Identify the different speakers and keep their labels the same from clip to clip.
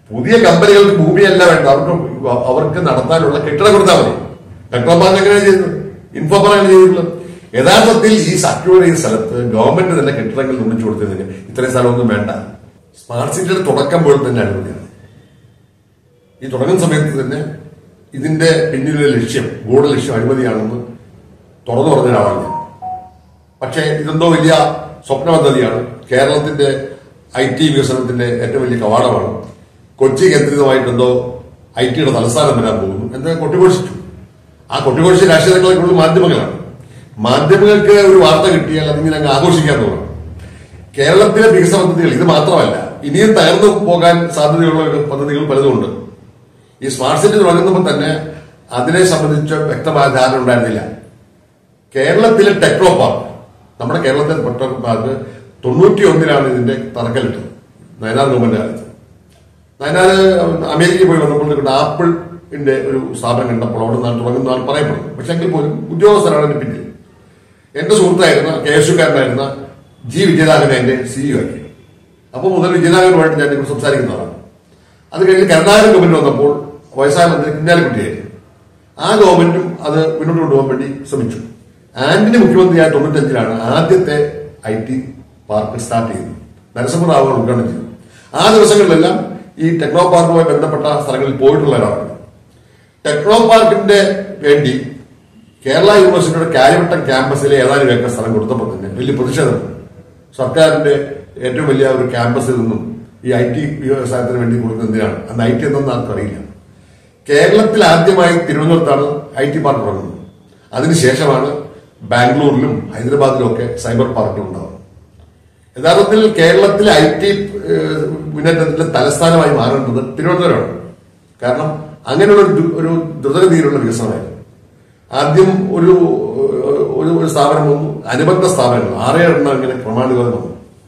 Speaker 1: പുതിയ കമ്പനികൾക്ക് ഭൂമിയല്ല വേണ്ട അവർക്ക് അവർക്ക് നടത്താനുള്ള കെട്ടിടം കൊടുത്താൽ മതി ടെക്നോ പാർക്ക് എങ്ങനെ ചെയ്യുന്നത് ഇൻഫോ പാർക്ക് ചെയ്തിട്ടുള്ളത് യഥാർത്ഥത്തിൽ ഈ സക്യൂർ ചെയ്ത സ്ഥലത്ത് ഗവൺമെന്റ് തന്നെ കെട്ടിടങ്ങൾ നിർമ്മിച്ചു കൊടുത്തതിന് ഇത്രയും സ്ഥലമൊന്നും വേണ്ട സ്മാർട്ട് സിറ്റിയുടെ തുടക്കം പോലെ തന്നെ അനുമതിയാണ് ഈ തുടങ്ങുന്ന സമയത്ത് തന്നെ ഇതിന്റെ പിന്നിലെ ലക്ഷ്യം ഗൂഢ ലക്ഷ്യം അഴിമതിയാണെന്ന് തുറന്നു പറഞ്ഞ ഒരാളാണ് ഞാൻ പക്ഷേ ഇതെന്തോ വലിയ സ്വപ്ന പദ്ധതിയാണ് കേരളത്തിന്റെ ഐ ടി വികസനത്തിന്റെ ഏറ്റവും വലിയ കവാടമാണ് കൊച്ചി കേന്ദ്രിതമായിട്ടെന്തോ ഐ ടിയുടെ തലസ്ഥാനം വരാൻ പോകുന്നു എന്ന് കൊട്ടിഘോഷിച്ചു ആ കൊട്ടിഘോഷിച്ച രാഷ്ട്രീയങ്ങളെ കൂടുതൽ മാധ്യമങ്ങളാണ് മാധ്യമങ്ങൾക്ക് ഒരു വാർത്ത കിട്ടിയാൽ അതിങ്ങനെ അങ്ങ് ആഘോഷിക്കാൻ തോന്നണം കേരളത്തിലെ വികസന പദ്ധതികൾ ഇത് മാത്രമല്ല ഇനിയും തകർന്നു പോകാൻ സാധ്യതയുള്ള പദ്ധതികൾ പലതുമുണ്ട് ഈ സ്മാർട്ട് സിറ്റി തുടങ്ങുമ്പോൾ തന്നെ അതിനെ സംബന്ധിച്ച് വ്യക്തമായ ധാരണ ഉണ്ടായിരുന്നില്ല കേരളത്തിലെ ടെക്നോ പാർക്ക് നമ്മുടെ കേരളത്തിലെ ടെക്നോ പാർക്ക് തൊണ്ണൂറ്റി ഒന്നിലാണ് ഇതിന്റെ തറക്കല്ലിട്ടത് നയനാർ ഗവൺമെന്റ് കാലത്ത് നയനാർ അമേരിക്കയിൽ പോയി വന്നപ്പോൾ ഇവിടെ ആപ്പിളിന്റെ ഒരു സ്ഥാപനം കണ്ടപ്പോൾ അവിടെ നിന്നാണ് തുടങ്ങുന്നതാണ് പറയപ്പെടുന്നത് പക്ഷെ എങ്കിൽ പോലും ഉദ്യോഗസ്ഥരാണ് അതിന്റെ പിന്നിൽ എന്റെ സുഹൃത്തായിരുന്ന കെ എസ് യുക്കാരനായിരുന്ന ജി വിജയരാഘവനെ എന്റെ സിഇഒ ആക്കി അപ്പോൾ മുതൽ വിജയരാഘവനുമായിട്ട് ഞാൻ ഇപ്പോൾ സംസാരിക്കുന്നതാണ് അത് കഴിഞ്ഞ് കരുണാകരൻ ഗവൺമെന്റ് വന്നപ്പോൾ വയസ്സായ മന്ത്രി കുഞ്ഞാലിക്കുട്ടിയായിരുന്നു ആ ഗവൺമെന്റും അത് മുന്നോട്ട് കൊണ്ടുപോകാൻ വേണ്ടി ശ്രമിച്ചു ആന്റണി മുഖ്യമന്ത്രിയായ തൊണ്ണൂറ്റഞ്ചിലാണ് ആദ്യത്തെ ഐ ടി പാർക്ക് സ്റ്റാർട്ട് ചെയ്തത് നരസിംഹറാവു ഉദ്ഘാടനം ചെയ്തു ആ ദിവസങ്ങളിലെല്ലാം ഈ ടെക്നോ പാർക്കുമായി ബന്ധപ്പെട്ട സ്ഥലങ്ങളിൽ പോയിട്ടുള്ള ഒരാളാണ് ടെക്നോ പാർക്കിന്റെ വേണ്ടി കേരള യൂണിവേഴ്സിറ്റിയുടെ കാര്യവട്ടം ക്യാമ്പസിലെ ഏതാനും ഏക്കർ സ്ഥലം കൊടുത്തപ്പോൾ തന്നെ വലിയ പ്രതിഷേധം സർക്കാരിന്റെ ഏറ്റവും വലിയ ഒരു ക്യാമ്പസിൽ നിന്നും ഈ ഐ ടി വ്യവസായത്തിന് വേണ്ടി കൊടുക്കുന്നത് എന്തിനാണ് അന്ന് ഐ ടി എന്തെന്ന് ആർക്കും അറിയില്ല കേരളത്തിൽ ആദ്യമായി തിരുവനന്തപുരത്താണ് ഐ ടി പാർക്ക് തുടങ്ങുന്നത് അതിനുശേഷമാണ് ബാംഗ്ലൂരിലും ഹൈദരാബാദിലും ഒക്കെ സൈബർ പാർക്കുകൾ ഉണ്ടാവുന്നത് യഥാർത്ഥത്തിൽ കേരളത്തിലെ ഐ ടി മുന്നേറ്റത്തിന്റെ തലസ്ഥാനമായി മാറേണ്ടത് തിരുവനന്തപുരമാണ് കാരണം അങ്ങനെയുള്ള ഒരു ദു- ഒരു ദ്രുതഗതിയിലുള്ള വികസനമായിരുന്നു ആദ്യം ഒരു ഒരു ഒരു സ്ഥാപനം വന്നു അനുബന്ധ സ്ഥാപനങ്ങൾ ആറേ എണ്ണം ഇങ്ങനെ ക്രമാനുഗതം വന്നു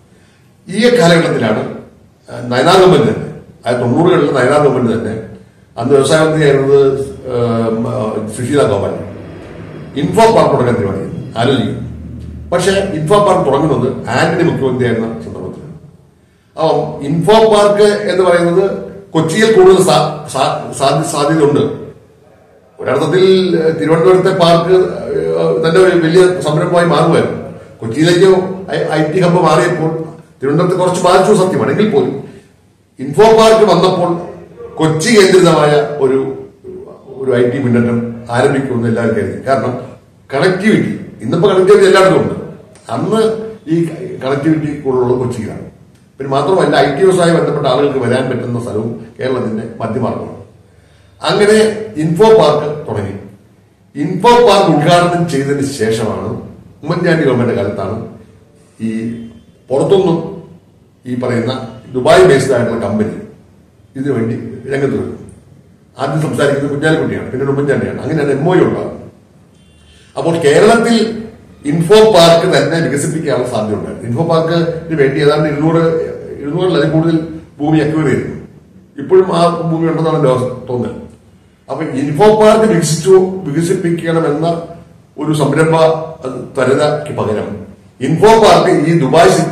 Speaker 1: ഈ കാലഘട്ടത്തിലാണ് നയനാർ ഗവൺമെന്റ് തന്നെ ആ തൊണ്ണൂറുകളിൽ നയനാർ ഗവൺമെന്റ് തന്നെ അന്ന് വ്യവസായ മന്ത്രിയായിരുന്നത് ഏം, ആ, സുശീല ഗോപാൽ ഇൻഫോ പാർക്ക് തുടങ്ങാൻ തീരുമാനിക്കുന്നു ആലോചിക്കും പക്ഷെ ഇൻഫോ പാർക്ക് തുടങ്ങുന്നത് ആന്റണി മുഖ്യമന്ത്രിയായിരുന്ന സന്ദർഭത്തിലാണ് അപ്പം ഇൻഫോ പാർക്ക് എന്ന് പറയുന്നത് കൊച്ചിയിൽ കൂടുതൽ സാ- സാ- സാധ്യ- സാധ്യതയുണ്ട് ഒരർത്ഥത്തിൽ ഏഹ്, തിരുവനന്തപുരത്തെ പാർക്ക് ഏഹ്, തന്നെ ഒരു വലിയ സംരംഭമായി മാറുമായിരുന്നു കൊച്ചിയിലേക്ക് ഐ ടി ഹബ്ബ് മാറിയപ്പോൾ തിരുവനന്തപുരത്ത് കുറച്ച് ബാധിച്ചു സത്യമാണ് എങ്കിൽ പോലും ഇൻഫോ പാർക്ക് വന്നപ്പോൾ കൊച്ചി കേന്ദ്രിതമായ ഒരു ഒരു ഐ ടി മുന്നേറ്റം ആരംഭിക്കുമെന്ന് എല്ലാവരും കരുതി കാരണം കണക്ടിവിറ്റി ഇന്നിപ്പോ കണക്ടിവിറ്റി എല്ലായിടത്തും ഉണ്ട് അന്ന് ഈ കണക്ടിവിറ്റി കൂടുതലുള്ളത് കൊച്ചിയിലാണ് പിന്നെ മാത്രമല്ല ഐ ടി വ്യവസായം ബന്ധപ്പെട്ട ആളുകൾക്ക് വരാൻ പറ്റുന്ന സ്ഥലവും കേരളത്തിന്റെ മധ്യമാർഗമാണ് അങ്ങനെ ഇൻഫോ പാർക്ക് തുടങ്ങി ഇൻഫോ പാർക്ക് ഉദ്ഘാടനം ചെയ്തതിന് ശേഷമാണ് ഉമ്മൻചാണ്ടി ഗവൺമെന്റ് കാലത്താണ് ഈ പുറത്തുനിന്നും ഈ പറയുന്ന ദുബായ് ബേസ്ഡ് ആയിട്ടുള്ള കമ്പനി ഇതിനു വേണ്ടി രംഗത്ത് വരുന്നു ആദ്യം സംസാരിക്കുന്നത് കുഞ്ഞാലിക്കുട്ടിയാണ് പിന്നെ ഉമ്മൻചാണ്ടിയാണ് അങ്ങനെയാണ് എം ഒ ഉണ്ടാകുന്നത് അപ്പോൾ കേരളത്തിൽ ഇൻഫോ പാർക്ക് തന്നെ വികസിപ്പിക്കാനുള്ള സാധ്യത ഉണ്ടായിരുന്നു ഇൻഫോ പാർക്കിന് വേണ്ടി ഏതാണ്ട് ഇരുന്നൂറ് ഇരുന്നൂറിലധികം കൂടുതൽ ഭൂമി അക്വയർ ചെയ്തു ഇപ്പോഴും ആ ഭൂമി ഉണ്ടെന്നാണ് എൻ്റെ തോന്നൽ അപ്പൊ ഇൻഫോ പാർക്ക് വികസിച്ചു വികസിപ്പിക്കണമെന്ന ഒരു സംരംഭ ത്വരതയ്ക്ക് പകരം ഇൻഫോ പാർക്ക് ഈ ദുബായ് സിറ്റി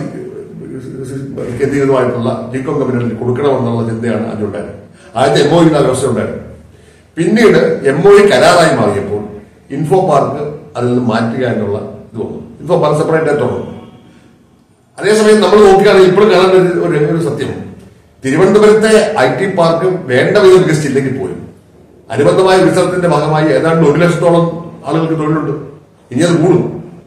Speaker 1: കേന്ദ്രീകൃതമായിട്ടുള്ള ഡികോം കമ്പനികളിൽ കൊടുക്കണമെന്നുള്ള ചിന്തയാണ് അതിലുണ്ടായിരുന്നത് ആദ്യത്തെ എം ഒ വ്യവസ്ഥ ഉണ്ടായിരുന്നു പിന്നീട് എം ഒ കരാറായി മാറിയപ്പോൾ ഇൻഫോ പാർക്ക് അതിൽ നിന്ന് മാറ്റുക എന്നുള്ള ഇത് വന്നു ഇൻഫോ പാർക്ക് സെപ്പറേറ്റ് ആയി തുടങ്ങും അതേസമയം നമ്മൾ നോക്കുകയാണെങ്കിൽ ഇപ്പോഴും കാണേണ്ട ഒരു- ഒരു ഒരു സത്യം തിരുവനന്തപുരത്തെ ഐ ടി പാർക്ക് വേണ്ട വിധം വികസിച്ചില്ലെങ്കിൽ പോലും അനുബന്ധമായ വികസനത്തിന്റെ ഭാഗമായി ഏതാണ്ട് ഒരു ലക്ഷത്തോളം ആളുകൾക്ക് തൊഴിലുണ്ട് ഇനി അത് കൂടും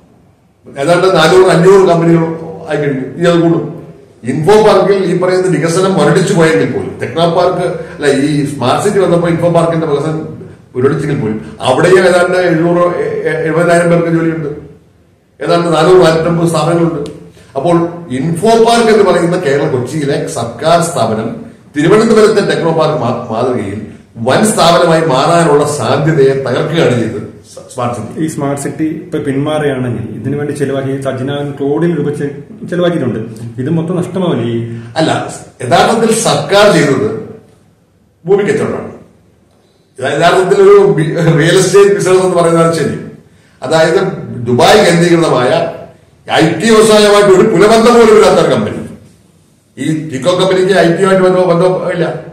Speaker 1: ഏതാണ്ട് നാനൂറ് അഞ്ഞൂറ് കമ്പനികൾ ആയി കഴിഞ്ഞു ഇനി അത് കൂടും ഇൻഫോ പാർക്കിൽ ഈ പറയുന്ന വികസനം മുരടിച്ചു പോയെങ്കിൽ പോലും ടെക്നോ പാർക്ക് അല്ല ഈ സ്മാർട്ട് സിറ്റി വന്നപ്പോൾ ഇൻഫോ പാർക്കിന്റെ വികസനം മുരടിച്ചെങ്കിൽ പോലും അവിടെയും ഏതാണ്ട് എഴുന്നൂറ് എ- എ- എഴുപതിനായിരം പേർക്ക് ജോലിയുണ്ട് ഏതാണ്ട് നാനൂറ് നാനൂറ്റമ്പത് സ്ഥാപനങ്ങളുണ്ട് അപ്പോൾ ഇൻഫോ പാർക്ക് എന്ന് പറയുന്ന കേരള കൊച്ചിയിലെ സർക്കാർ സ്ഥാപനം തിരുവനന്തപുരത്തെ ടെക്നോ പാർക്ക് മാ- മാതൃകയിൽ വൻ സ്ഥാപനമായി മാറാനുള്ള സാധ്യതയെ തകർക്കുകയാണ് ചെയ്തത് സ- സ്മാർട്ട് സിറ്റി
Speaker 2: ഈ സ്മാർട്ട് സിറ്റി ഇപ്പൊ പിന്മാറുകയാണെങ്കിൽ ഇതിനു വേണ്ടി ചെലവാക്കി പതിനായിരം കോടിയിൽ രൂപ ചെ- ചെലവാക്കിയിട്ടുണ്ട് ഇത് മൊത്തം നഷ്ടമാവില്ല ഈ
Speaker 1: അല്ല യഥാർത്ഥത്തിൽ സർക്കാർ ചെയ്തത് ഭൂമി കച്ചവടമാണ് ഇത് യഥാർത്ഥത്തിൽ ഒരു ബി- റിയൽ എസ്റ്റേറ്റ് ബിസിനസ് എന്ന് പറയുന്നതാണ് ശരി അതായത് ദുബായ് കേന്ദ്രീകൃതമായ ഐ ടി വ്യവസായമായിട്ട് ഒരു പുലബന്ധം പോലും ഇല്ലാത്ത ഒരു കമ്പനി ഈ ടിക്കോ കമ്പനിക്ക് ഐ ടിയുമായിട്ട് ബന്ധം ബന്ധം ഇല്ല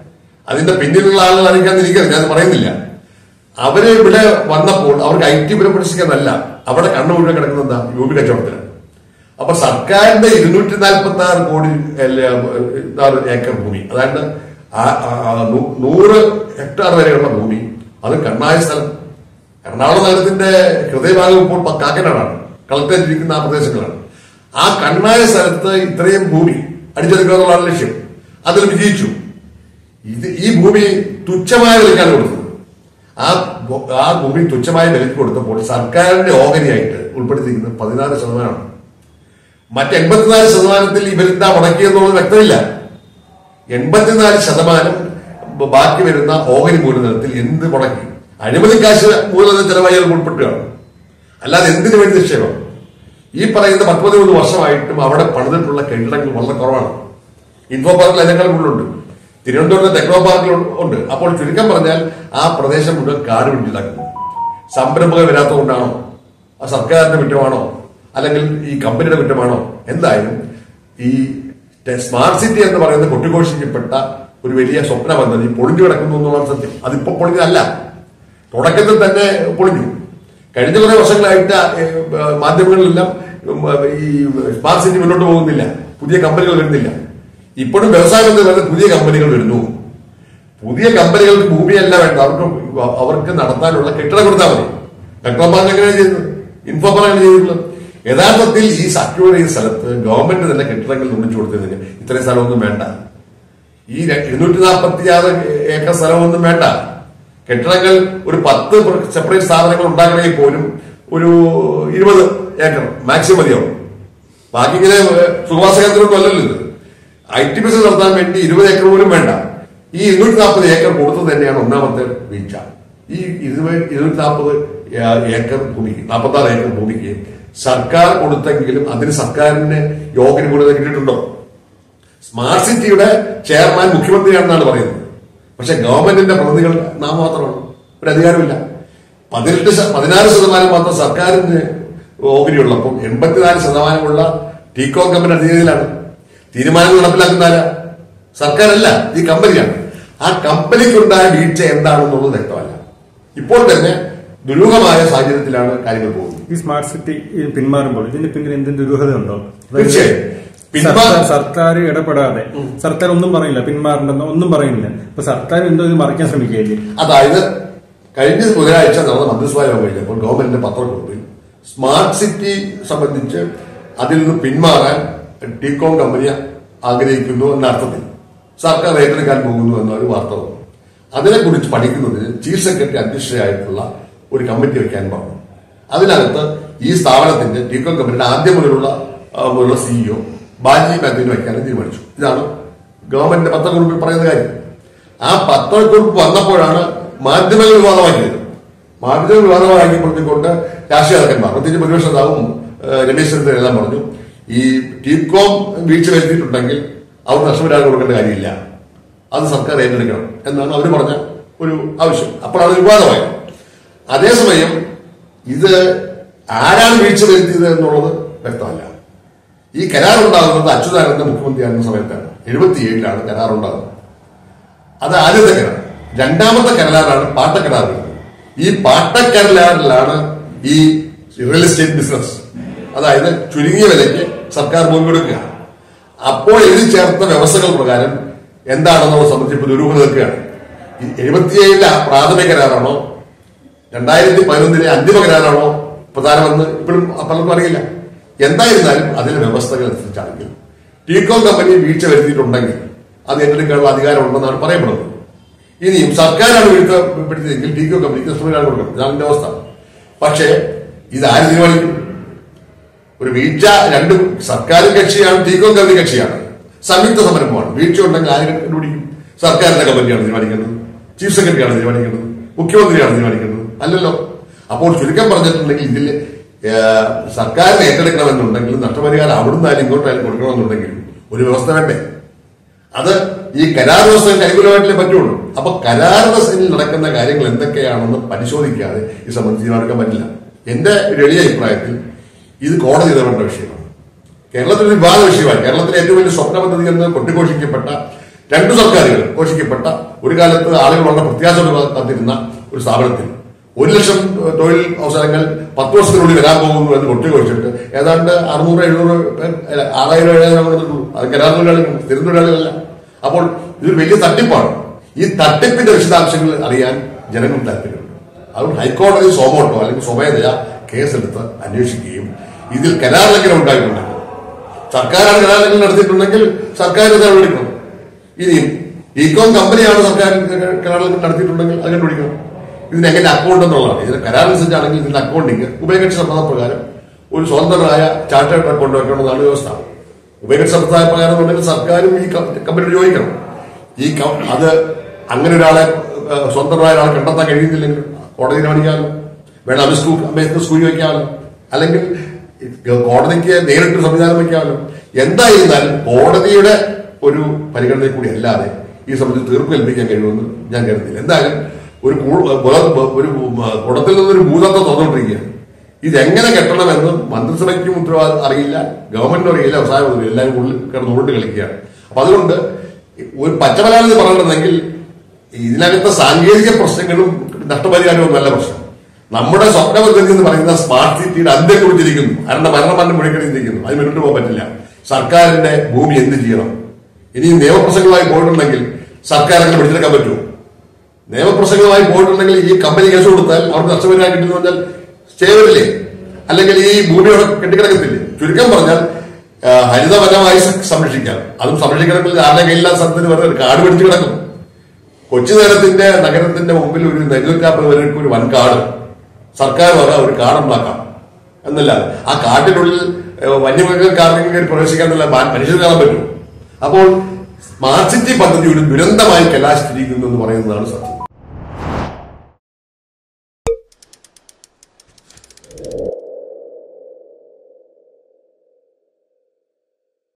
Speaker 1: അതിന്റെ പിന്നിലുള്ള ആളുകൾ അറിയിക്കാതിരിക്കുന്നത് ഞാൻ പറയുന്നില്ല അവര് ഇവിടെ വന്നപ്പോൾ അവർക്ക് ഐ ടി പുരപ്രവേശിക്കാനല്ല അവിടെ കണ്ണു മുഴുവൻ കിടക്കുന്നത് എന്താ യു പി കച്ചവടത്തിലാണ് അപ്പൊ സർക്കാരിന്റെ ഇരുന്നൂറ്റി നാൽപ്പത്തി ആറ് കോടി അല്ല, ആറ് ഏക്കർ ഭൂമി അതായത് ആ- ആ- ആ നൂ- നൂറ് ഹെക്ടാർ വരെയുള്ള ഭൂമി അത് കണ്ണായ സ്ഥലം എറണാകുളം നഗരത്തിന്റെ ഹൃദയഭാഗം ഇപ്പോൾ പ- കാക്കനാടാണ് കളക്ടറേറ്റ് ഇരിക്കുന്ന ആ പ്രദേശങ്ങളാണ് ആ കണ്ണായ സ്ഥലത്ത് ഇത്രയും ഭൂമി അടിച്ചെടുക്കുക എന്നുള്ളതാണ് ലക്ഷ്യം അതിൽ വിജയിച്ചു ഇത് ഈ ഭൂമി തുച്ഛമായ വിലക്കാണ് കൊടുത്തത് ആ ഭൂ- ആ ഭൂമി തുച്ഛമായ വിലക്ക് കൊടുത്തപ്പോൾ സർക്കാരിന്റെ ഓഹരിയായിട്ട് ഉൾപ്പെടുത്തിയിരിക്കുന്നത് പതിനാറ് ശതമാനമാണ് മറ്റ് എൺപത്തിനാല് ശതമാനത്തിൽ ഇവരെന്താ മുടക്കിയെന്നുള്ളത് വ്യക്തമില്ല എൺപത്തിനാല് ശതമാനം ബ- ബാക്കി വരുന്ന ഓഹരി മൂലധനത്തിൽ എന്ത് മുടക്കി അഴിമതി കാശ് മൂലധന ചെലവായി അത് ഉൾപ്പെട്ടുകയാണ് അല്ലാതെ എന്തിനു വേണ്ടി നിക്ഷേപം ഈ പറയുന്ന പത്തൊമ്പത് വർഷമായിട്ടും അവിടെ പണിതിട്ടുള്ള കെട്ടിടങ്ങൾ വളരെ കുറവാണ് ഇൻഫോ പാർക്കിൽ അതിനേക്കാൾ കൂടുതലുണ്ട് തിരുവനന്തപുരത്ത് ടെക്നോ പാർക്കിൽ ഉണ്ട് അപ്പോൾ ചുരുക്കം പറഞ്ഞാൽ ആ പ്രദേശം മുഴുവൻ കാട് പിടിച്ചിട്ടാക്കുന്നു സംരംഭകർ വരാത്തതുകൊണ്ടാണോ ആ സർക്കാരിന്റെ കുറ്റമാണോ അല്ലെങ്കിൽ ഈ കമ്പനിയുടെ കുറ്റമാണോ എന്തായാലും ഈ ടെ- സ്മാർട്ട് സിറ്റി എന്ന് പറയുന്ന കൊട്ടിഘോഷിക്കപ്പെട്ട ഒരു വലിയ സ്വപ്ന പദ്ധതി പൊളിഞ്ഞു കിടക്കുന്നു എന്നുള്ളതാണ് സത്യം അതിപ്പോ പൊളിഞ്ഞതല്ല തുടക്കത്തിൽ തന്നെ പൊളിഞ്ഞു കഴിഞ്ഞ കുറെ വർഷങ്ങളായിട്ട് ഏഹ്, മാധ്യമങ്ങളിലെല്ലാം ഉം, ഈ സ്മാർട്ട് സിറ്റി മുന്നോട്ട് പോകുന്നില്ല പുതിയ കമ്പനികൾ വരുന്നില്ല ഇപ്പോഴും വ്യവസായ ബന്ധം വരുന്ന പുതിയ കമ്പനികൾ വരുന്നു പുതിയ കമ്പനികൾക്ക് ഭൂമിയല്ല വേണ്ട അവർക്ക് അവർക്ക് നടത്താനുള്ള കെട്ടിടം കൊടുത്താൽ മതി ടെക്നോപാർക്ക് എങ്ങനെ ചെയ്യുന്നത് ഇൻഫോപാർക്ക് എങ്ങനെ ചെയ്തിട്ടുള്ളത് യഥാർത്ഥത്തിൽ ഈ സക്യൂർ ചെയ്ത സ്ഥലത്ത് ഗവൺമെന്റ് തന്നെ കെട്ടിടങ്ങൾ നിർമ്മിച്ചു കൊടുത്തതിന് ഇത്രയും സ്ഥലമൊന്നും വേണ്ട ഈ ഇരുന്നൂറ്റി നാൽപ്പത്തി ആറ് ഏക്കർ സ്ഥലമൊന്നും വേണ്ട കെട്ടിടങ്ങൾ ഒരു പത്ത് സെപ്പറേറ്റ് സ്ഥാപനങ്ങൾ ഉണ്ടാക്കണമെങ്കിൽ പോലും ഒരു ഇരുപത് ഏക്കർ മാക്സിമം മതിയാവും ബാക്കി ഇങ്ങനെ സുഖവാസ കേന്ദ്രമൊന്നും അല്ലല്ലോ ഇത് ഐ ടി ബിസിനസ് നടത്താൻ വേണ്ടി ഇരുപത് ഏക്കർ പോലും വേണ്ട ഈ ഇരുന്നൂറ്റി നാൽപ്പത് ഏക്കർ കൊടുത്തത് തന്നെയാണ് ഒന്നാമത്തെ വീഴ്ച ഈ ഇരുപത് ഇരുന്നൂറ്റി നാൽപ്പത് ഏക്കർ ഭൂമിക്ക് നാൽപ്പത്തി ആറ് ഏക്കർ ഭൂമിക്ക് സർക്കാർ കൊടുത്തെങ്കിലും അതിന് സർക്കാരിന് യോഗ്യത കൂടുതൽ കിട്ടിയിട്ടുണ്ടോ സ്മാർട്ട് സിറ്റിയുടെ ചെയർമാൻ മുഖ്യമന്ത്രിയാണെന്നാണ് പറയുന്നത് പക്ഷെ ഗവൺമെന്റിന്റെ പ്രതിനിധികൾ നാം മാത്രമാണ് ഒരു അധികാരമില്ല പതിനെട്ട് ശ- പതിനാറ് ശതമാനം മാത്രം സർക്കാരിന് ഓഹരിയുള്ളപ്പോൾ എൺപത്തിനാല് ശതമാനമുള്ള ടീകോ കമ്പനി അധീനതയിലാണ് തീരുമാനങ്ങൾ നടപ്പിലാക്കുന്ന ആരാ സർക്കാരല്ല ഈ കമ്പനിയാണ് ആ കമ്പനിക്കുണ്ടായ വീഴ്ച എന്താണെന്നുള്ളത് വ്യക്തമല്ല ഇപ്പോൾ തന്നെ ദുരൂഹമായ സാഹചര്യത്തിലാണ് കാര്യങ്ങൾ പോകുന്നത്
Speaker 2: ഈ സ്മാർട്ട് സിറ്റി പിന്മാറുമ്പോൾ ഇതിന് പിന്നിൽ എന്തെങ്കിലും ദുരൂഹത ഉണ്ടോ
Speaker 1: തീർച്ചയായും. പിന്മാ-
Speaker 2: സർക്കാർ- സർക്കാർ ഇടപെടാതെ സർക്കാർ ഒന്നും പറയില്ല പിന്മാറണ്ടെന്ന് ഒന്നും പറയുന്നില്ല അപ്പൊ സർക്കാർ എന്തോ ഇത് മറിക്കാൻ ശ്രമിക്കുകയല്ലേ
Speaker 1: അതായത് കഴിഞ്ഞ ബുധനാഴ്ച നടന്ന മന്ത്രിസഭാ യോഗം കഴിഞ്ഞപ്പോൾ ഗവൺമെന്റിന്റെ പത്രക്കുറിപ്പിൽ സ്മാർട്ട് സിറ്റി സംബന്ധിച്ച് അതിൽ നിന്ന് പിന്മാറാൻ ടീകോം കമ്പനി ആഗ്രഹിക്കുന്നു എന്ന അർത്ഥത്തിൽ സർക്കാർ ഏറ്റെടുക്കാൻ പോകുന്നു എന്നൊരു വാർത്ത വന്നു അതിനെക്കുറിച്ച് പഠിക്കുന്നതിന് ചീഫ് സെക്രട്ടറി അധ്യക്ഷയായിട്ടുള്ള ഒരു കമ്മിറ്റി വെക്കാൻ പറഞ്ഞു അതിനകത്ത് ഈ സ്ഥാപനത്തിന്റെ ടീകോം കമ്പനിയുടെ ആദ്യം മുതലുള്ള ആ, മുതലുള്ള സിഇഒ ബാജി മാത്യുവിനെ വയ്ക്കാനും തീരുമാനിച്ചു ഇതാണ് ഗവൺമെന്റിന്റെ പത്രക്കുറിപ്പിൽ പറയുന്ന കാര്യം ആ പത്രക്കുറിപ്പ് വന്നപ്പോഴാണ് മാധ്യമങ്ങൾ വിവാദമാക്കിയത് മാധ്യമ വിവാദമാക്കിയപ്പോഴത്തേക്കൊണ്ട് രാഷ്ട്രീയ നേതാക്കന്മാർ പ്രത്യേകിച്ച് പ്രതിപക്ഷ നേതാവും ഏഹ്, രമേശ് ചെന്നിത്തല എല്ലാം പറഞ്ഞു ഈ ടീകോം വീഴ്ച വരുത്തിയിട്ടുണ്ടെങ്കിൽ അവർ നഷ്ടപരിഹാരം കൊടുക്കേണ്ട കാര്യമില്ല അത് സർക്കാർ ഏറ്റെടുക്കണം എന്നാണ് അവർ പറഞ്ഞ ഒരു ആവശ്യം അപ്പോഴാണ് അത് വിവാദമായത് അതേസമയം ഇത് ആരാണ് വീഴ്ച വരുത്തിയത് എന്നുള്ളത് വ്യക്തമല്ല ഈ കരാറുണ്ടാകുന്നത് അച്യുതാനന്ദ മുഖ്യമന്ത്രിയായിരുന്ന സമയത്താണ് എഴുപത്തിയേഴിലാണ് കരാറുണ്ടാകുന്നത് അത് ആദ്യത്തെ കരാർ രണ്ടാമത്തെ കരാറാണ് പാട്ടക്കരാർ വരുന്നത് ഈ പാട്ടക്കരാറിലാണ് ഈ റിയൽ എസ്റ്റേറ്റ് ബിസിനസ് അതായത് ചുരുങ്ങിയ വിലയ്ക്ക് സർക്കാർ ഭൂമി കൊടുക്കുക അപ്പോൾ എഴുതി ചേർത്ത വ്യവസ്ഥകൾ പ്രകാരം എന്താണെന്നുള്ളത് സംബന്ധിച്ച് ഇപ്പോൾ ദുരൂഹത നിൽക്കുകയാണ് ഈ എഴുപത്തിയേഴിലെ പ്രാഥമിക കരാറാണോ രണ്ടായിരത്തി പതിനൊന്നിലെ അന്തിമ കരാറാണോ പ്രധാനമെന്ന് ഇപ്പോഴും പലർക്കും അറിയില്ല എന്തായിരുന്നാലും അതിലെ വ്യവസ്ഥകൾ അനുസരിച്ചാണെങ്കിൽ ടീകോം കമ്പനി വീഴ്ച വരുത്തിയിട്ടുണ്ടെങ്കിൽ അത് ഏറ്റെടുക്കാനുള്ള അധികാരം ഉണ്ടെന്നാണ് പറയപ്പെടുന്നത് ഇനിയും സർക്കാരാണ് വീഴ്ച പെടുത്തിയതെങ്കിൽ ടീകോ കമ്പനിക്ക് നഷ്ടപരിഹാരം കൊടുക്കണം ഇതാണ് എന്റെ അവസ്ഥ പക്ഷേ ഇത് ആര് തീരുമാനിക്കും ഒരു വീഴ്ച രണ്ട് സർക്കാർ കക്ഷിയാണ് ടീകോ കമ്പനി കക്ഷിയാണ് സംയുക്ത സമരമാണ് വീഴ്ച ഉണ്ടെങ്കിൽ ആര് കണ്ടുപിടിക്കും സർക്കാരിന്റെ കമ്പനിയാണ് തീരുമാനിക്കേണ്ടത് ചീഫ് സെക്രട്ടറിയാണ് തീരുമാനിക്കേണ്ടത് മുഖ്യമന്ത്രിയാണ് തീരുമാനിക്കേണ്ടത് അല്ലല്ലോ അപ്പോൾ ചുരുക്കം പറഞ്ഞിട്ടുണ്ടെങ്കിൽ ഇതിൽ ഏഹ്, സർക്കാരിന് ഏറ്റെടുക്കണമെന്നുണ്ടെങ്കിൽ നഷ്ടപരിഹാരം അവിടുന്ന് ആരും ഇങ്ങോട്ടായാലും കൊടുക്കണമെന്നുണ്ടെങ്കിലും ഒരു വ്യവസ്ഥ വേണ്ടേ അത് ഈ കരാർ വ്യവസ്ഥയ്ക്ക് അനുകൂലമായിട്ടേ പറ്റുള്ളൂ അപ്പൊ കരാർ വ്യവസ്ഥയിൽ നടക്കുന്ന കാര്യങ്ങൾ എന്തൊക്കെയാണെന്ന് പരിശോധിക്കാതെ ഈ സംബന്ധിച്ച് തീരുമാനിക്കാൻ പറ്റില്ല എന്റെ ഒരു എളിയ അഭിപ്രായത്തിൽ ഇത് കോടതി ഇടപെടേണ്ട വിഷയമാണ് കേരളത്തിൽ ഒരു വിവാദ വിഷയമായി കേരളത്തിലെ ഏറ്റവും വലിയ സ്വപ്ന പദ്ധതി എന്ന് കൊട്ടിഘോഷിക്കപ്പെട്ട രണ്ടു സർക്കാരുകൾ ഘോഷിക്കപ്പെട്ട ഒരു കാലത്ത് ആളുകൾ വളരെ പ്രത്യാശയോടെ കാത്തിരുന്ന ഒരു സ്ഥാപനത്തിൽ ഒരു ലക്ഷം തൊഴിൽ അവസരങ്ങൾ പത്ത് വർഷത്തിനുള്ളിൽ വരാൻ പോകുന്നു എന്ന് കൊട്ടിഘോഷിച്ചിട്ട് ഏതാണ്ട് അറുന്നൂറ് എഴുന്നൂറ് പേർ അല്ല, ആറായിരം ഏഴായിരം കൊടുത്തിട്ടുള്ളൂ അത് കരാർ തൊഴിലാളികൾ സ്ഥിരം തൊഴിലാളികളല്ല അപ്പോൾ ഇതൊരു വലിയ തട്ടിപ്പാണ് ഈ തട്ടിപ്പിന്റെ വിശദാംശങ്ങൾ അറിയാൻ ജനങ്ങൾക്ക് താല്പര്യമുണ്ട് അതുകൊണ്ട് ഹൈക്കോടതി സോമോട്ടോ അല്ലെങ്കിൽ സ്വമേധയ കേസെടുത്ത് അന്വേഷിക്കുകയും ഇതിൽ കരാർ ലംഘനം ഉണ്ടായിട്ടുണ്ടെങ്കിൽ സർക്കാരാണ് കരാർ ലംഘനം നടത്തിയിട്ടുണ്ടെങ്കിൽ സർക്കാർ ഇത് കണ്ടുപിടിക്കണം ഇനി ഇക്കോം കമ്പനിയാണ് സർക്കാർ കരാർ ലംഘനം നടത്തിയിട്ടുണ്ടെങ്കിൽ അത് കണ്ടുപിടിക്കണം ഇതിന് എങ്ങനെ അക്കൗണ്ട് എന്നുള്ളതാണ് ഇതിന് കരാർ അനുസരിച്ചാണെങ്കിൽ ഇതിന്റെ അക്കൗണ്ടിങ് ഉഭയകക്ഷി സമ്മതപ്രകാരം ഒരു സ്വതന്ത്രമായ ചാർട്ടേഡ് അക്കൗണ്ട് വെക്കണമെന്നാണ് വ്യവസ്ഥ ഉഭയകക്ഷി സമ്മതമായ പ്രകാരം ഉണ്ടെങ്കിൽ സർക്കാരും ഈ കമ്പനിയോട് ചോദിക്കണം ഈ ക- അത് അങ്ങനെ ഒരാളെ ഏഹ്, സ്വന്തമായ ഒരാളെ കണ്ടെത്താൻ കഴിയുന്നില്ലെങ്കിൽ കോടതിയിൽ കാണിക്കാമല്ലോ വേണം അമിസ്കൂ അംബേദ്കർ സ്കൂൾ വയ്ക്കാമല്ലോ അല്ലെങ്കിൽ കോടതിക്ക് നേരിട്ട് സംവിധാനം വയ്ക്കാമല്ലോ എന്തായിരുന്നാലും കോടതിയുടെ ഒരു പരിഗണനയിൽ കൂടി അല്ലാതെ ഈ സംബന്ധിച്ച് തീർപ്പ് കൽപ്പിക്കാൻ കഴിയുമെന്ന് ഞാൻ കരുതുന്നില്ല എന്തായാലും ഒരു കൂ- ബുധ- ഒരു കുടത്തിൽ നിന്നൊരു ഭൂതത്വം തുറന്നുകൊണ്ടിരിക്കുകയാണ് ഇതെങ്ങനെ കെട്ടണമെന്ന് മന്ത്രിസഭയ്ക്കും ഉത്തരവാദിത്വം അറിയില്ല ഗവൺമെന്റിനും അറിയില്ല വ്യവസായം അറിയില്ല എല്ലാവരും ഉള്ളിൽ കിടന്ന് ഉരുണ്ട് കളിക്കുകയാണ് അപ്പൊ അതുകൊണ്ട് ഒരു പച്ചമലയാളത്തിൽ പറയണമെന്നെങ്കിൽ ഇതിനകത്തെ സാങ്കേതിക പ്രശ്നങ്ങളും നഷ്ടപരിഹാരവും നല്ല പ്രശ്നം നമ്മുടെ സ്വപ്ന പദ്ധതി എന്ന് പറയുന്ന സ്മാർട്ട് സിറ്റിയുടെ അന്ത്യം കുറിച്ചിരിക്കുന്നു അരുടെ മരണമരണം മുഴക്കണിയിരിക്കുന്നു അത് മുന്നോട്ട് പോകാൻ പറ്റില്ല സർക്കാരിന്റെ ഭൂമി എന്ത് ചെയ്യണം ഇനി നിയമപ്രശ്നങ്ങളായി പോയിട്ടുണ്ടെങ്കിൽ സർക്കാർ അങ്ങനെ പിടിച്ചെടുക്കാൻ പറ്റുമോ നിയമപ്രശ്നങ്ങളുമായി പോയിട്ടുണ്ടെങ്കിൽ ഈ കമ്പനി കേസ് കൊടുത്താൽ അവർക്ക് നഷ്ടപരിഹാരം കിട്ടുന്ന പറഞ്ഞാൽ സ്റ്റേ വരില്ലേ അല്ലെങ്കിൽ ഈ ഭൂമിയോടെ കെട്ടിക്കിടക്കത്തില്ലേ ചുരുക്കം പറഞ്ഞാൽ ആ, ഹരിതവനമായി സ- സംരക്ഷിക്കാം അതും സംരക്ഷിക്കണമെങ്കിൽ ആരുടെ കയ്യില്ലാത്ത സ്ഥലത്തിന് വെറുതെ ഒരു കാട് പിടിച്ചു കിടക്കും കൊച്ചു നഗരത്തിന്റെ നഗരത്തിന്റെ മുമ്പിൽ ഒരു നെല്ലുക്കാപ്പൽ വരെ ഒരു വൻ കാട് സർക്കാർ വക ഒരു കാടുണ്ടാക്കാം എന്നല്ലാതെ ആ കാട്ടിനുള്ളിൽ ഏഹ്, വന്യമൃഗങ്ങൾക്ക് ആർക്കെങ്കിലും കയറി പ്രവേശിക്കാൻ എന്നല്ല മനുഷ്യർ കാണാൻ പറ്റും അപ്പോൾ സ്മാർട്ട് സിറ്റി പദ്ധതി ഒരു ദുരന്തമായി കലാശിച്ചിരിക്കുന്നു എന്ന് പറയുന്നതാണ് സത്യം